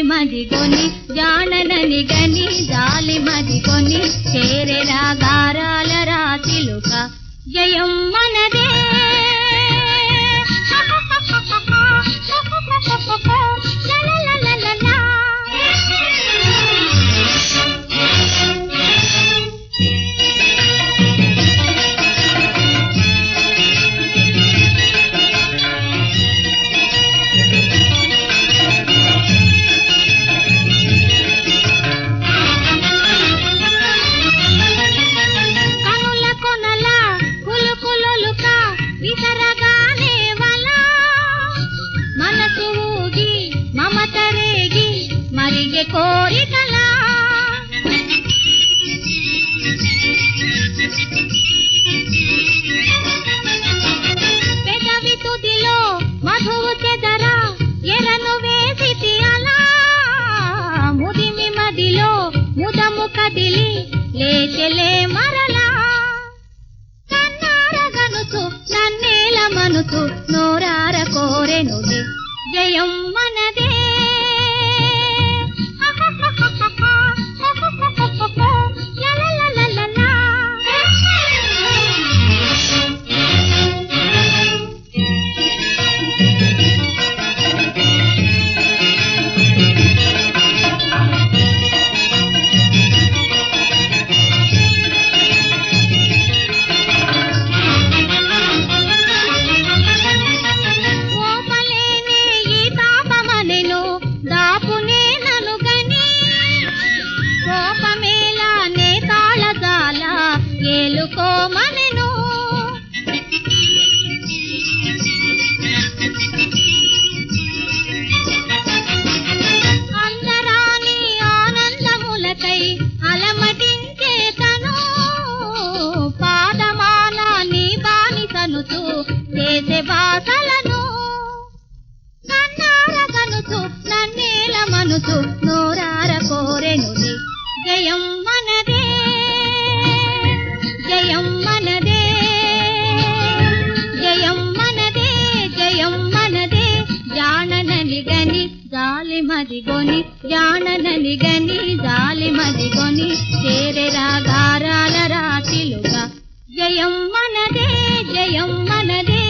మదిగొని జాననని గని జాలి మదిగొని చేరెరా గారాల రాతిలుక జయం మనదే కనుల కొనల కులుకులొలుక విసరగానే వల మనసు ఊగి మమత రేగి మరిగే కోరికలా పెదవి తుదిలో మధువు చెదరా ఎరను వేసితి అలా ముదిమి మదిలో ముదము కదిలి లేచెలే మరలా కన్నారగనుచు నన్నేల మనుచు నోరార కోరెనుది జయం మనదే ఓపలేనే ఈ తాపమనెను దాపునే నను గని కోపమేలా నే తాళజాల ఏలుకోమనెను అందరాని ఆనందములకై అలమటించే తను పాదమాన నీ బానిసనుచు చేసే బాసలను కన్నార కనుచు నన్నేల మనుచు నోరార కోరెనుని జయం మనదే జయం మనదే జయం మనదే జయం మనదే జాననని గని జాలి మదిగొని జాననని గని జాలి మదిగొని చేరెరా గారాల రాటిలుగా జయం మనదే జయం మనదే